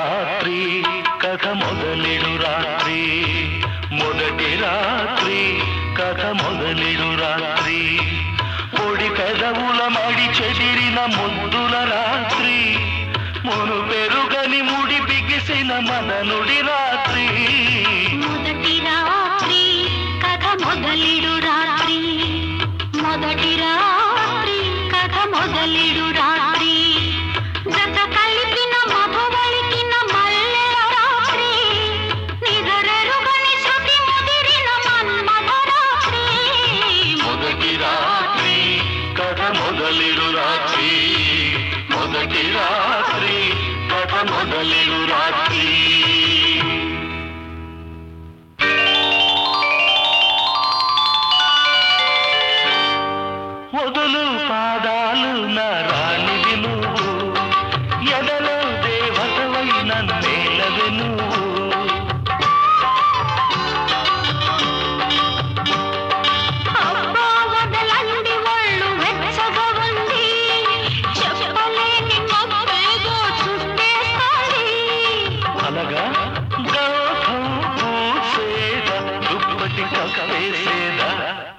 రాత్రి కథ మొదలెడు రాత్రి మొదటి రాత్రి కథ మొదలెడు రాత్రి పొడి పెదవుల మడి చెదిరిన ముద్దుల రాత్రి మును పెరుగని ముడి బిగిసిన మదనుడి రాత్రి మొదటి రాత్రి కథ మొదలిడు రాత్రి మొదటి రాత్రి కథ మొదలిడు రాత్రి జత కలిపిన మధువలికిన మల్లెల రాత్రి నిజరెరుగని శృతి ముదిరిన మన్మథ రాత్రి మొదటి రాత్రి కథ మొదలెడు రాత్రి మొదటి రాత్రి కథ మొదలెడు రాత్రి మొదలు పాదాలు నా రాణివి నువ్వు ఎదలో దేవతవై నన్నేలవె నువ్వు అబ్బా వదలండి ఒళ్ళు వెచ్చగా ఉంది చెప్పలేని మబ్బేదో చుట్టేస్తాది అనగా గౌతం పూసేద దుప్పటి కవేసేదా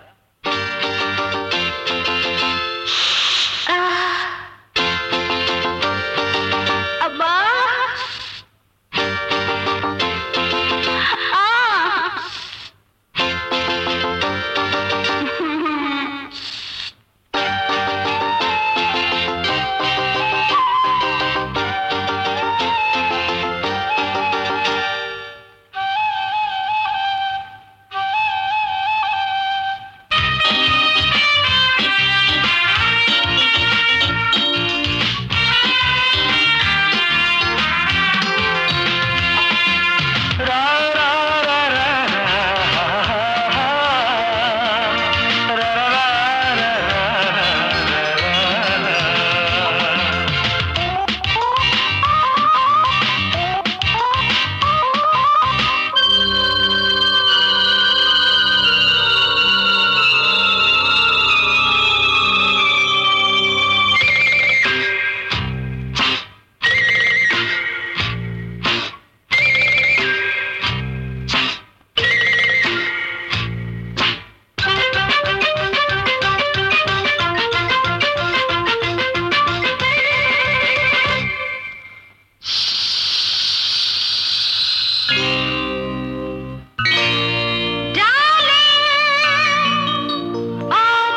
అబ్బా ఆ రా రా రా రా రా రా రా Darling, oh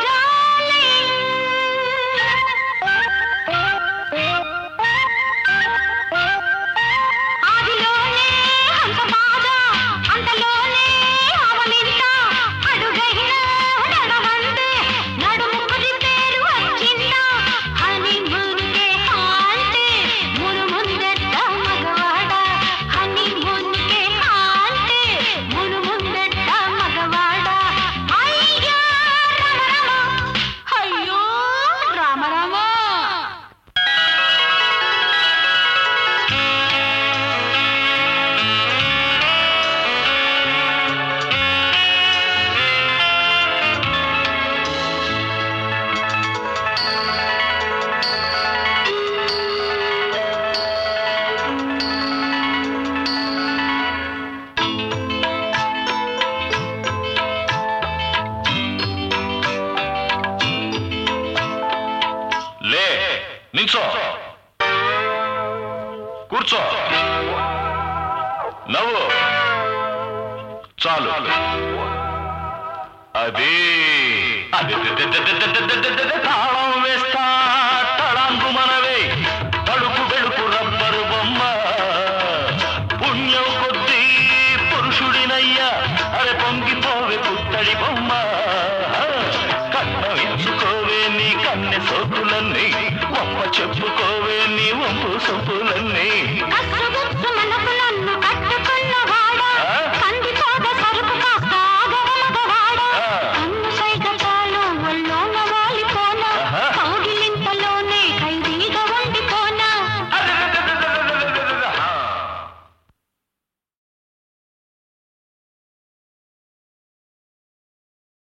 darling. ఆదిలోనే హంస బాధ, అంతలోనే అవలింత. అడుగైనా నడవందే, నడుముకు రిపేరు వచ్చిందా? హనీమూన్కే హాల్టే, మునుముందెట్ట మగవాడ. హనీమూన్కే హాల్టే, మునుముందెట్ట మగవాడ. అయ్యో రామ రామ, అయ్యో రామ రామ. లే నిల్చో కూర్చో నవ్వు చాలు అది అది తాళం